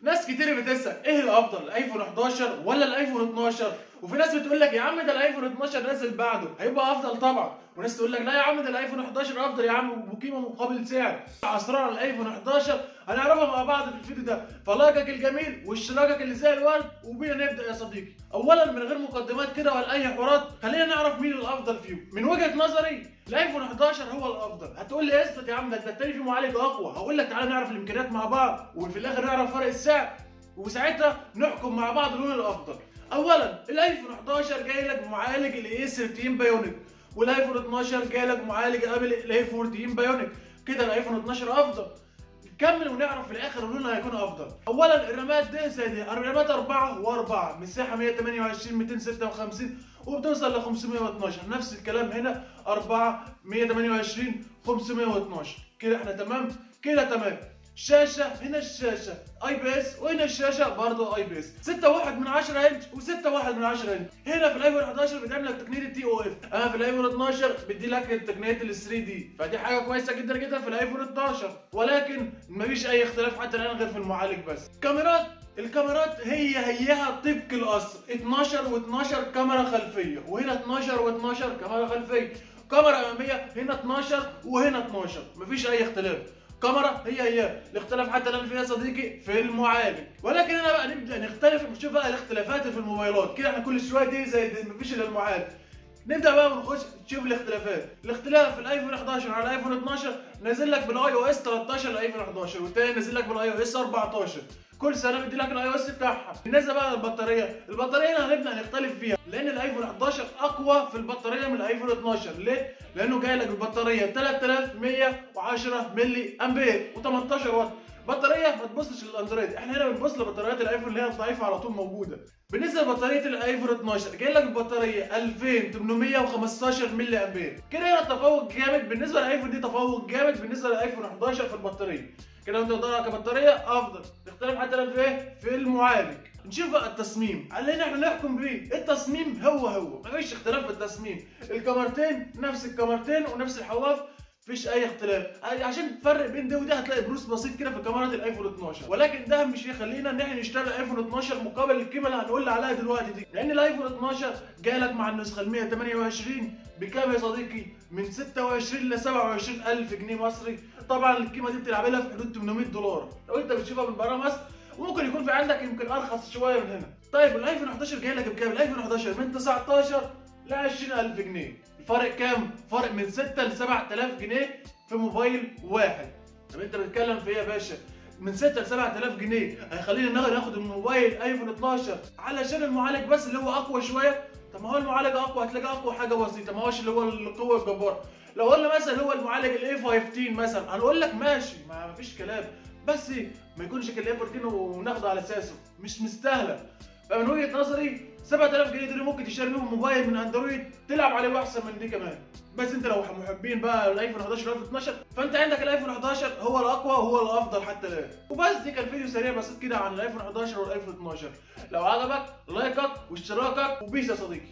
ناس كتير بتسال ايه الافضل الايفون 11 ولا الايفون 12 وفي ناس بتقول لك يا عم ده الايفون 12 نازل بعده هيبقى افضل طبعا وناس تقول لك لا يا عم ده الايفون 11 افضل يا عم وقيمه مقابل سعر اسرار الايفون 11 هنعرفها مع بعض في الفيديو ده فلايكك الجميل واشتراكك اللي زي الورد وبينا نبدا يا صديقي اولا من غير مقدمات كده ولا اي حوارات خلينا نعرف مين الافضل فيهم من وجهه نظري الايفون 11 هو الافضل هتقول لي اثبت يا عم ده انت التاني فيه معالج اقوى هقول لك تعالى نعرف الامكانيات مع بعض وفي الاخر نعرف فرق السعر وساعتها نحكم مع بعض لون الافضل اولا الايفون 11 جاي لك بمعالج الاي 13 بايونيك والايفون 12 جاي لك بمعالج ابل الاي 14 بايونيك كده الايفون 12 افضل نكمل ونعرف في الاخر لون هيكون افضل اولا الرامات دي زي دي الرامات 4 و4 مساحه 128 256 وبتوصل ل 512 نفس الكلام هنا 4 128 512 كده احنا تمام كده تمام شاشة هنا الشاشة اي بي اس وهنا الشاشة برضه اي بي اس 6 1 من 10 انش و6 1 من 10 انش هنا في الايفون 11 بتعمل لك تقنية التي او اف اما في الايفون 12 بدي لك تقنية ال 3 دي فدي حاجة كويسة جدا جدا في الايفون 12 ولكن مفيش اي اختلاف حتى الان غير في المعالج بس كاميرات الكاميرات هي هيها طبق الاصل 12 و12 كاميرا خلفيه وهنا 12 و12 كاميرا خلفيه كاميرا اماميه هنا 12 وهنا 12 مفيش اي اختلاف كاميرا هي هي الاختلاف حتى الان فيها صديقي في المعالج ولكن هنا بقى نبدا نختلف ونشوف بقى الاختلافات في الموبايلات كده احنا كل شويه دي زي دي مفيش الا المعالج نبدا بقى ونخش نشوف الاختلافات الاختلاف في الايفون 11 على الايفون 12 نازل لك بالاي او اس 13 الايفون 11 والتاني نازل لك بالاي او اس 14 كل سنه بيدي لك الاي او اس بتاعها بالنسبه بقى للبطاريه البطاريه هنا هنبدا نختلف فيها لان الايفون 11 اقوى في البطاريه من الايفون 12 ليه لانه جاي لك ببطاريه 3110 ملي امبير و18 واط بطاريه ما تبصش للاندرويد احنا هنا بنبص لبطاريات الايفون اللي هي الضعيفه على طول موجوده بالنسبه لبطاريه الايفون 12 جاي لك ببطاريه 2815 ملي امبير كده هنا تفوق جامد بالنسبه للايفون دي تفوق جامد بالنسبه للايفون 11 في البطاريه كده انت تقدرها كبطاريه افضل تختلف حتى الان في ايه في المعالج نشوف بقى التصميم علينا احنا نحكم بيه التصميم هو هو مفيش اختلاف في التصميم الكاميرتين نفس الكاميرتين ونفس الحواف مفيش اي اختلاف عشان تفرق بين ده وده هتلاقي بروس بسيط كده في كاميرات الايفون 12 ولكن ده مش يخلينا ان احنا نشتري الايفون 12 مقابل القيمه اللي هنقول عليها دلوقتي دي لان الايفون 12 جاي لك مع النسخه ال 128 بكام يا صديقي من 26 ل 27 الف جنيه مصري طبعا القيمه دي بتلعب لها في حدود 800 دولار لو انت بتشوفها من بره مصر وممكن يكون في عندك يمكن ارخص شويه من هنا طيب الايفون 11 جاي لك بكام الايفون 11 من 19 ل 20000 جنيه الفرق كام فرق من 6 ل 7000 جنيه في موبايل واحد طب انت بتتكلم في ايه يا باشا من 6 ل 7000 جنيه هيخلينا ناخد الموبايل ايفون 12 علشان المعالج بس اللي هو اقوى شويه طب ما هو المعالج اقوى هتلاقي اقوى حاجه بسيطه ما هوش اللي هو القوه الجباره لو قلنا مثلا هو المعالج الاي 15 مثلا هنقول لك ماشي ما فيش كلام بس ما يكونش الاي 14 وناخده على اساسه مش مستاهله فمن وجهه نظري 7000 جنيه دول ممكن تشتري بيهم موبايل من اندرويد تلعب عليه احسن من دي كمان بس انت لو محبين بقى الايفون 11 والايفون 12 فانت عندك الايفون 11 هو الاقوى وهو الافضل حتى الان وبس دي كان فيديو سريع بسيط كده عن الايفون 11 والايفون 12 لو عجبك لايكك واشتراكك وبيس يا صديقي